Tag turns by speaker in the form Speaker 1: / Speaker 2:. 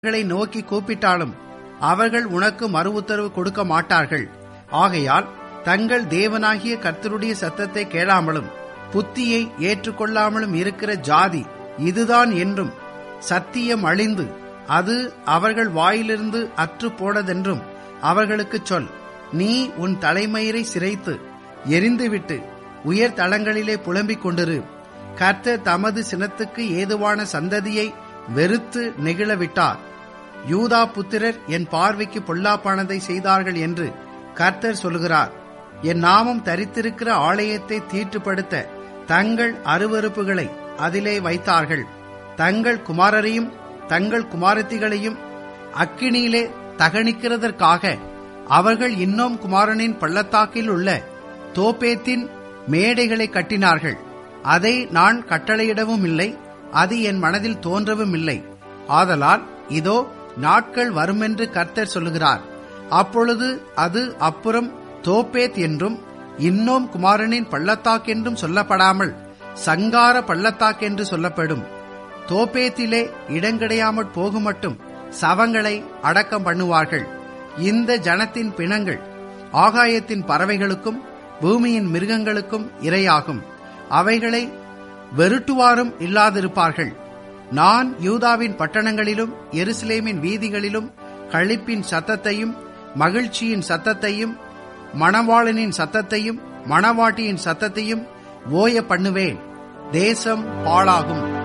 Speaker 1: அவர்களை நோக்கி கூப்பிட்டாலும் அவர்கள் உனக்கு மறு உத்தரவு கொடுக்க மாட்டார்கள் ஆகையால் தங்கள் தேவனாகிய கர்த்தருடைய சத்தத்தை கேளாமலும் புத்தியை ஏற்றுக்கொள்ளாமலும் இருக்கிற ஜாதி இதுதான் என்றும் சத்தியம் அழிந்து அது அவர்கள் வாயிலிருந்து அற்று போனதென்றும் அவர்களுக்குச் சொல் நீ உன் தலைமயிரை சிரைத்து எரிந்துவிட்டு உயர் தளங்களிலே புலம்பிக் கொண்டிரு கர்த்தர் தமது சினத்துக்கு ஏதுவான சந்ததியை வெறுத்து நெகிழவிட்டார் யூதா புத்திரர் என் பார்வைக்கு பொல்லாப்பானதை செய்தார்கள் என்று கர்த்தர் சொல்கிறார் என் நாமம் தரித்திருக்கிற ஆலயத்தை தீட்டுப்படுத்த தங்கள் அருவறுப்புகளை அதிலே வைத்தார்கள் தங்கள் குமாரரையும் தங்கள் குமாரத்திகளையும் அக்கினியிலே தகனிக்கிறதற்காக அவர்கள் இன்னும் குமாரனின் பள்ளத்தாக்கில் உள்ள தோப்பேத்தின் மேடைகளை கட்டினார்கள் அதை நான் கட்டளையிடவும் இல்லை அது என் மனதில் தோன்றவும் இல்லை ஆதலால் இதோ நாட்கள் வருமென்று கர்த்தர் சொல்லுகிறார் அப்பொழுது அது அப்புறம் தோப்பேத் என்றும் இன்னும் குமாரனின் பள்ளத்தாக் என்றும் சொல்லப்படாமல் சங்கார பள்ளத்தாக் என்று சொல்லப்படும் தோப்பேத்திலே இடங்கிடையாமற் போகுமட்டும் சவங்களை அடக்கம் பண்ணுவார்கள் இந்த ஜனத்தின் பிணங்கள் ஆகாயத்தின் பறவைகளுக்கும் பூமியின் மிருகங்களுக்கும் இரையாகும் அவைகளை வெருட்டுவாரும் இல்லாதிருப்பார்கள் நான் யூதாவின் பட்டணங்களிலும் எருசலேமின் வீதிகளிலும் களிப்பின் சத்தத்தையும் மகிழ்ச்சியின் சத்தத்தையும் மணவாளனின் சத்தத்தையும் மணவாட்டியின் சத்தத்தையும் ஓய பண்ணுவேன் தேசம் பாழாகும்